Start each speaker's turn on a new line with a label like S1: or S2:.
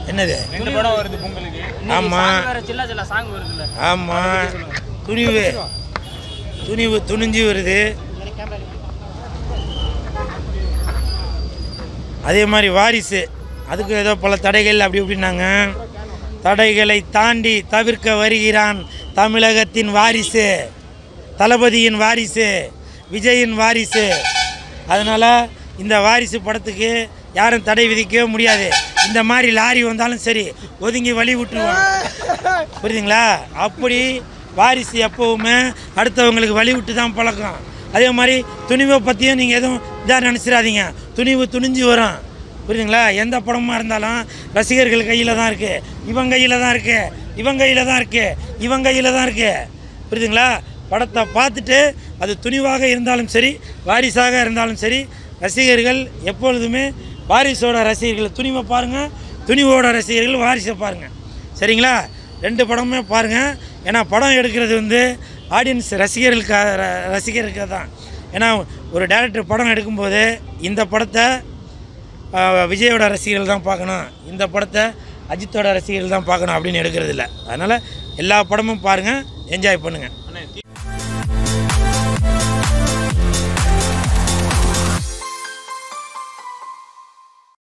S1: என்னது
S2: ரெண்டு படம் வருது பொங்கலுக்கு
S1: ஆமாம்
S3: வேற சில்ல சில்ல சாங் வருதுல்ல
S1: ஆமாம் துணிவு துணிவு துணிஞ்சு வருது அதே மாதிரி வாரிசு அதுக்கு ஏதோ பல தடைகள் அப்படி இப்படின்னாங்க தடைகளை தாண்டி தவிர்க்க வருகிறான் தமிழகத்தின் வாரிசு தளபதியின் வாரிசு விஜயின் வாரிசு அதனால் இந்த வாரிசு படத்துக்கு யாரும் தடை விதிக்கவே முடியாது இந்த மாதிரி லாரி வந்தாலும் சரி ஒதுங்கி வழி விட்டுருவோம் புரியுதுங்களா அப்படி வாரிசு எப்போவுமே அடுத்தவங்களுக்கு வழி விட்டு தான் பழக்கம் அதே மாதிரி துணிவை பற்றியும் நீங்கள் எதுவும் இதாக நினச்சிடாதீங்க துணிவு துணிஞ்சு வரும் புரியுதுங்களா எந்த படமாக இருந்தாலும் ரசிகர்கள் கையில் தான் இருக்குது இவன் கையில் தான் இருக்குது இவன் கையில் தான் இருக்குது இவன் கையில் தான் இருக்குது புரியுதுங்களா படத்தை பார்த்துட்டு அது துணிவாக இருந்தாலும் சரி வாரிசாக இருந்தாலும் சரி ரசிகர்கள் எப்பொழுதுமே வாரிசோட ரசிகர்கள் துணிவை பாருங்கள் துணிவோட ரசிகர்கள் வாரிசை பாருங்கள் சரிங்களா ரெண்டு படமுமே பாருங்கள் ஏன்னா படம் எடுக்கிறது வந்து ஆடியன்ஸ் ரசிகர்களுக்காக ர- ரசிகர்களுக்காக தான் ஏன்னா ஒரு டேரக்டர் படம் எடுக்கும்போது இந்த படத்தை ஆஹ், விஜயோட ரசிகர்கள் தான் பார்க்கணும் இந்த படத்தை அஜித்தோட ரசிகர்கள் தான் பார்க்கணும் அப்படின்னு எடுக்கிறது இல்லை அதனால் எல்லா படமும் பாருங்கள் என்ஜாய் பண்ணுங்கள்
S2: அண்ணே